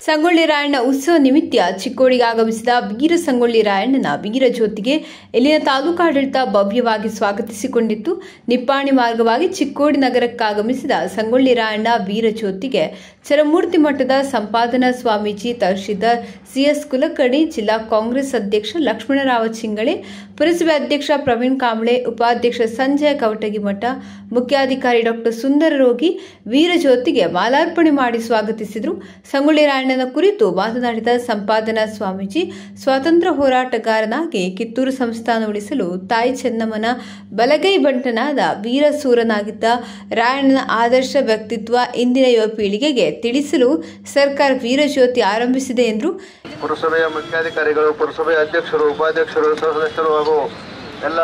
ಸಂಗೊಳ್ಳಿ ರಾಯಣ್ಣ ಉತ್ಸವ ನಿಮಿತ್ತ ಚಿಕ್ಕೋಡಿಗೆ ಆಗಮಿಸಿದ ವೀರ ಸಂಗೊಳ್ಳಿ ರಾಯಣ್ಣನ ವೀರ ಜ್ಯೋತಿಗೆ ಇಲ್ಲಿನ ತಾಲೂಕಾಡಳಿತ ಭವ್ಯವಾಗಿ ಸ್ವಾಗತಿಸಿಕೊಂಡಿತ್ತು ನಿಪ್ಪಾಣಿ ಮಾರ್ಗವಾಗಿ ಚಿಕ್ಕೋಡಿ ನಗರಕ್ಕಾಗಮಿಸಿದ ಸಂಗೊಳ್ಳಿ ರಾಯಣ್ಣ ವೀರ ಜ್ಯೋತಿಗೆ ಚರಮೂರ್ತಿ ಮಠದ ಸಂಪಾದನಾ ಸ್ವಾಮೀಜಿ ತಹಶೀಲ್ದಾರ್ ಸಿಎಸ್ ಕುಲಕರ್ಣಿ ಜಿಲ್ಲಾ ಕಾಂಗ್ರೆಸ್ ಅಧ್ಯಕ್ಷ ಲಕ್ಷ್ಮಣರಾವ ಚಿಂಗಳೆ ಪುರಸಭೆ ಅಧ್ಯಕ್ಷ ಪ್ರವೀಣ್ ಕಾಂಬ್ಳೆ ಉಪಾಧ್ಯಕ್ಷ ಸಂಜಯ ಕವಟಗಿಮಠ ಮುಖ್ಯಾಧಿಕಾರಿ ಡಾಕ್ಟರ್ ಸುಂದರ ರೋಗಿ ವೀರ ಜ್ಯೋತಿಗೆ ಮಾಲಾರ್ಪಣೆ ಮಾಡಿ ಸ್ವಾಗತಿಸಿದರು ಸಂಗೊಳ್ಳಿ ರಾಯಣ್ಣನ ಕುರಿತು ಮಾತನಾಡಿದ ಸಂಪಾದನಾ ಸ್ವಾಮೀಜಿ ಸ್ವಾತಂತ್ರ್ಯ ಹೋರಾಟಗಾರನಾಗಿ ಕಿತ್ತೂರು ಸಂಸ್ಥಾನ ಉಳಿಸಲು ತಾಯಿ ಚೆನ್ನಮ್ಮನ ಬಲಗೈ ಬಂಟನಾದ ವೀರಸೂರನಾಗಿದ್ದ ರಾಯಣ್ಣನ ಆದರ್ಶ ವ್ಯಕ್ತಿತ್ವ ಇಂದಿನ ಯುವ ಪೀಳಿಗೆಗೆ ತಿಳಿಸಲು ಸರ್ಕಾರ ವೀರಜ್ಯೋತಿ ಆರಂಭಿಸಿದೆ ಎಂದರು ಪುರಸಭೆಯ ಮುಖ್ಯಾಧಿಕಾರಿಗಳು ಪುರಸಭೆಯ ಅಧ್ಯಕ್ಷರು ಉಪಾಧ್ಯಕ್ಷರು ಸದಸ್ಯರು ಹಾಗೂ ಎಲ್ಲ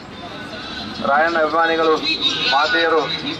ರಾಯಣ್ಣ ಅಭಿಮಾನಿಗಳು ಮಾತೆಯರು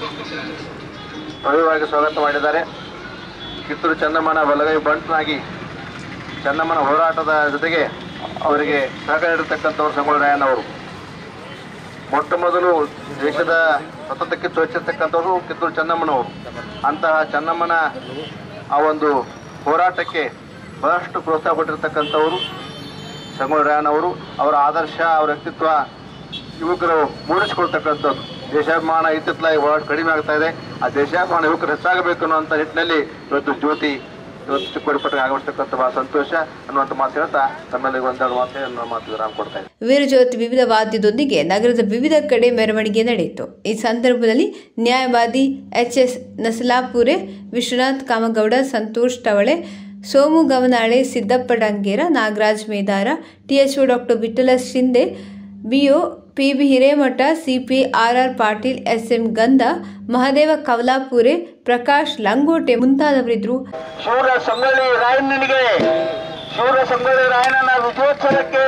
ಭವ್ಯವಾಗಿ ಸ್ವಾಗತ ಮಾಡಿದ್ದಾರೆ ಕಿತ್ತೂರು ಚೆನ್ನಮ್ಮನ ಬಲಗೈ ಬಂಟನಾಗಿ ಚೆನ್ನಮ್ಮನ ಹೋರಾಟದ ಜೊತೆಗೆ ಅವರಿಗೆ ಸಹಕಾರ ನೀಡಿರ್ತಕ್ಕಂಥವ್ರು ಸಂಗೊಳ್ಳಿ ರಾಯಣ್ಣವರು ಮೊಟ್ಟ ಮೊದಲು ದೇಶದ ಸತತಕ್ಕೆ ಚೋಚಿರ್ತಕ್ಕಂಥವ್ರು ಕಿತ್ತೂರು ಚೆನ್ನಮ್ಮನವರು ಅಂತಹ ಚೆನ್ನಮ್ಮನ ಆ ಒಂದು ಹೋರಾಟಕ್ಕೆ ಬಹಳಷ್ಟು ಪ್ರೋತ್ಸಾಹ ಕೊಟ್ಟಿರ್ತಕ್ಕಂಥವರು ಸಂಗೊಳ್ಳಿ ರಾಯಣ್ಣವರು ಅವರ ಆದರ್ಶ ಅವರ ವ್ಯಕ್ತಿತ್ವ ಯುವಕರು ಮೂಡಿಸಿಕೊಳ್ತಕ್ಕಂಥದ್ದು ದೇಶಾಭಿಮಾನ ಇತ್ತಿತ್ತಲಾಗಿ ಬಹಳ ಕಡಿಮೆ ಆಗ್ತಾ ಇದೆ ಆ ದೇಶಾಭಿಮಾನ ಯುವಕರು ಹೆಚ್ಚಾಗಬೇಕು ಅನ್ನುವಂಥ ನಿಟ್ಟಿನಲ್ಲಿ ಇವತ್ತು ಜ್ಯೋತಿ ಇವತ್ತು ಚಿಕ್ಕೋಡಿ ಪಟ್ಟಣ ಆಗಮಿಸ್ತಕ್ಕಂಥ ಬಹಳ ಸಂತೋಷ ಅನ್ನುವಂಥ ಮಾತು ಹೇಳ್ತಾ ತಮ್ಮೆಲ್ಲರಿಗೂ ಒಂದೆರಡು ಮಾತು ನನ್ನ ಮಾತು ವಿರಾಮ ಕೊಡ್ತಾ ಇದ್ದೀನಿ. ವೀರಜ್ಯೋತಿ ವಿವಿಧ ವಾದ್ಯದೊಂದಿಗೆ ನಗರದ ವಿವಿಧ ಕಡೆ ಮೆರವಣಿಗೆ ನಡೆಯಿತು ಈ ಸಂದರ್ಭದಲ್ಲಿ ನ್ಯಾಯವಾದಿ H S Nasalapure Vishwanath Kamagouda Santosh Tavale Somu Gavanale Siddappa Dangera Nagaraj Medara THO doctor Vithala Shinde BO PB Hiremath CP RR Patil SM Gandha Mahadeva ಕವಲಾಪುರೆ Prakash ಲಂಗೋಟೆ ಮುಂತಾದವರಿದ್ದರು ಶೂರ ಸಂಗೊಳ್ಳಿ ರಾಯಣ್ಣನಿಗೆ ಶೂರ ಸಂಗೊಳ್ಳಿ ರಾಯಣ್ಣನ ವಿಜಯೋತ್ಸವಕ್ಕೆ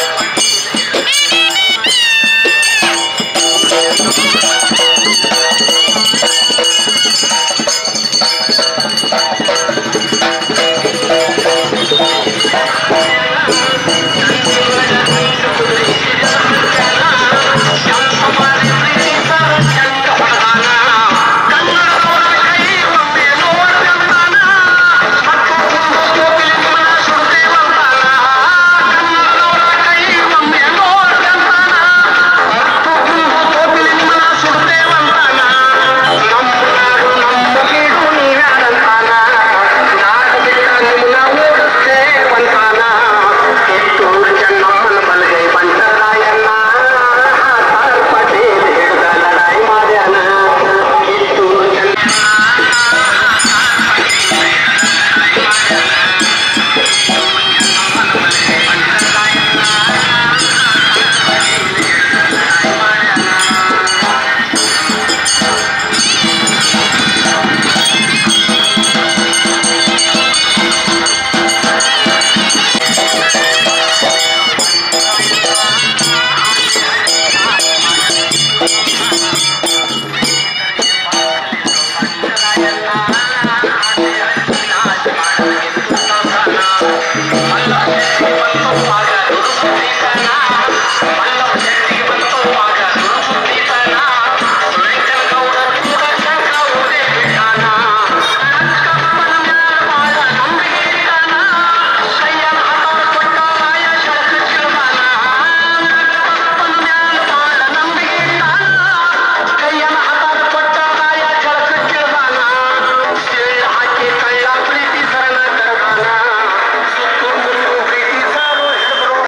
Thank